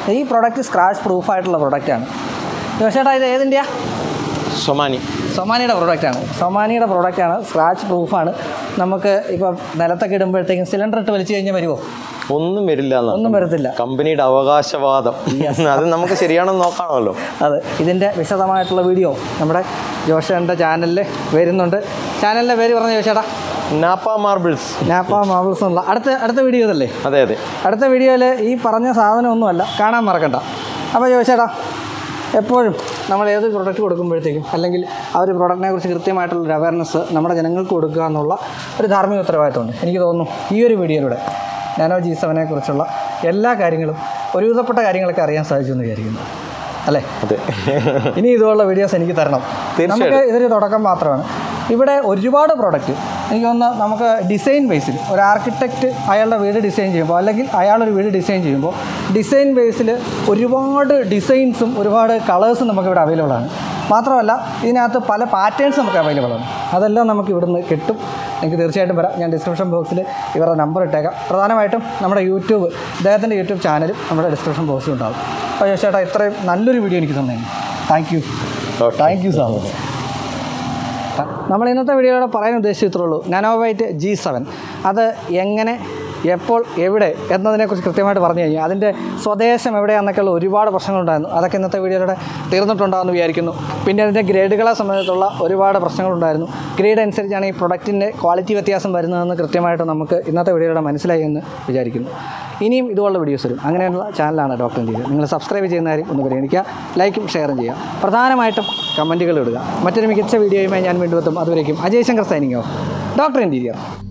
ഈ പ്രോഡക്റ്റ് സ്ക്രാച്ച് പ്രൂഫ് ആയിട്ടുള്ള പ്രോഡക്റ്റാണ് ജോഷേട്ടാ ഇത് ഏതിൻ്റെയാ സൊമാനി സൊമാനിയുടെ പ്രോഡക്റ്റാണ് സൊമാനിയുടെ പ്രോഡക്റ്റാണ് സ്ക്രാച്ച് പ്രൂഫാണ് നമുക്ക് ഇപ്പം നിലത്തൊക്കെ ഇടുമ്പോഴത്തേക്കും സിലിണ്ടർ ഇട്ട് വലിച്ചു കഴിഞ്ഞാൽ വരുമോ ഒന്നും വരില്ല എന്നാണ് ഒന്നും വരത്തില്ല കമ്പനിയുടെ അവകാശവാദം അത് നമുക്ക് ശരിയാണെന്ന് നോക്കാണല്ലോ അതെ ഇതിൻ്റെ വിശദമായിട്ടുള്ള വീഡിയോ നമ്മുടെ ജോഷേൻ്റെ ചാനലിൽ വരുന്നുണ്ട് ചാനലിൻ്റെ പേര് പറഞ്ഞ ജോഷേട്ടാ നാപ്പ മാർബിൾസ് നാപ്പ മാബിൾസ് എന്നുള്ള അടുത്ത അടുത്ത വീഡിയോ ഇതല്ലേ അതെ അതെ അടുത്ത വീഡിയോയിൽ ഈ പറഞ്ഞ സാധനമൊന്നുമല്ല കാണാൻ മറക്കണ്ട അപ്പോൾ ചോദിച്ചേട്ടാ എപ്പോഴും നമ്മൾ ഏത് പ്രൊഡക്റ്റ് കൊടുക്കുമ്പോഴത്തേക്കും അല്ലെങ്കിൽ ആ ഒരു പ്രൊഡക്റ്റിനെ കുറിച്ച് കൃത്യമായിട്ടുള്ളൊരു അവയർനെസ് നമ്മുടെ ജനങ്ങൾക്ക് കൊടുക്കുക എന്നുള്ള ഒരു ധാർമ്മിക ഉത്തരവാദിത്തമുണ്ട് എനിക്ക് തോന്നുന്നു ഈ ഒരു വീഡിയോയിലൂടെ നാനോ ജി സെവനെ കുറിച്ചുള്ള എല്ലാ കാര്യങ്ങളും ഒരുവിധപ്പെട്ട കാര്യങ്ങളൊക്കെ അറിയാൻ സാധിച്ചു എന്ന് വിചാരിക്കുന്നു അല്ലേ അതെ ഇനി ഇതുപോലുള്ള വീഡിയോസ് എനിക്ക് തരണം തീർച്ചയായിട്ടും. നമുക്ക് ഇതൊരു തുടക്കം മാത്രമാണ് ഇവിടെ ഒരുപാട് പ്രോഡക്റ്റ് എനിക്ക് തോന്നുന്നു നമുക്ക് ഡിസൈൻ ബേസിൽ ഒരു ആർക്കിടെക്റ്റ് അയാളുടെ വീട് ഡിസൈൻ ചെയ്യുമ്പോൾ അല്ലെങ്കിൽ അയാളൊരു വീട് ഡിസൈൻ ചെയ്യുമ്പോൾ ഡിസൈൻ ബേസിൽ ഒരുപാട് ഡിസൈൻസും ഒരുപാട് കളേഴ്സും നമുക്കിവിടെ അവൈലബിൾ ആണ് മാത്രമല്ല ഇതിനകത്ത് പല പാറ്റേൺസ് നമുക്ക് അവൈലബിൾ ആണ് അതെല്ലാം നമുക്ക് ഇവിടുന്ന് കിട്ടും എനിക്ക് തീർച്ചയായിട്ടും വരാം ഞാൻ ഡിസ്ക്രിപ്ഷൻ ബോക്സിൽ ഇവരുടെ നമ്പർ ഇട്ടേക്കാം പ്രധാനമായിട്ടും നമ്മുടെ യൂട്യൂബ് ഇദ്ദേഹത്തിൻ്റെ യൂട്യൂബ് ചാനലും നമ്മുടെ ഡിസ്ക്രിപ്ഷൻ ബോക്സിൽ ഉണ്ടാകും അപ്പോൾ ചേട്ടാ ഇത്രയും നല്ലൊരു വീഡിയോ എനിക്ക് തന്നെ thank you Okay. Thank you sir നമ്മൾ ഇന്നത്തെ വീഡിയോയുടെ പറയാൻ ഉദ്ദേശിച്ചത് ഇത്രേ ഉള്ളൂ നാനോവൈറ്റ് ജി സെവൻ അത് എങ്ങനെ എപ്പോൾ എവിടെ എന്നതിനെക്കുറിച്ച് കൃത്യമായിട്ട് പറഞ്ഞു കഴിഞ്ഞാൽ അതിൻ്റെ സ്വദേശം എവിടെയാണെന്നൊക്കെയുള്ള ഒരുപാട് പ്രശ്നങ്ങളുണ്ടായിരുന്നു അതൊക്കെ ഇന്നത്തെ വീഡിയോയിലൂടെ തീർന്നിട്ടുണ്ടാകുമെന്ന് വിചാരിക്കുന്നു പിന്നെ അതിൻ്റെ ഗ്രേഡുകളെ സംബന്ധിച്ചുള്ള ഒരുപാട് പ്രശ്നങ്ങളുണ്ടായിരുന്നു ഗ്രേഡ് അനുസരിച്ചാണ് ഈ പ്രൊഡക്റ്റിൻ്റെ ക്വാളിറ്റി വ്യത്യാസം വരുന്നതെന്ന് കൃത്യമായിട്ട് നമുക്ക് ഇന്നത്തെ വീഡിയോയിലൂടെ മനസ്സിലായി എന്ന് വിചാരിക്കുന്നു ഇനിയും ഇതുപോലുള്ള വീഡിയോസ് വരും അങ്ങനെയുള്ള ചാനലാണ് ഡോക്ടർ ഇന്ത്യ നിങ്ങൾ സബ്സ്ക്രൈബ് ചെയ്യുന്ന കാര്യം ഒന്ന് പരിഗണിക്കുക ലൈക്കും ഷെയറും ചെയ്യുക പ്രധാനമായിട്ടും കമൻറ്റുകൾ ഇടുക മറ്റൊരു മികച്ച വീഡിയോയുമായി ഞാൻ വീണ്ടും എത്തും അതുവരേക്കും അജയ് ശങ്കർ സൈനിങ്ങോ ഡോക്ടർ ഇന്റീരിയർ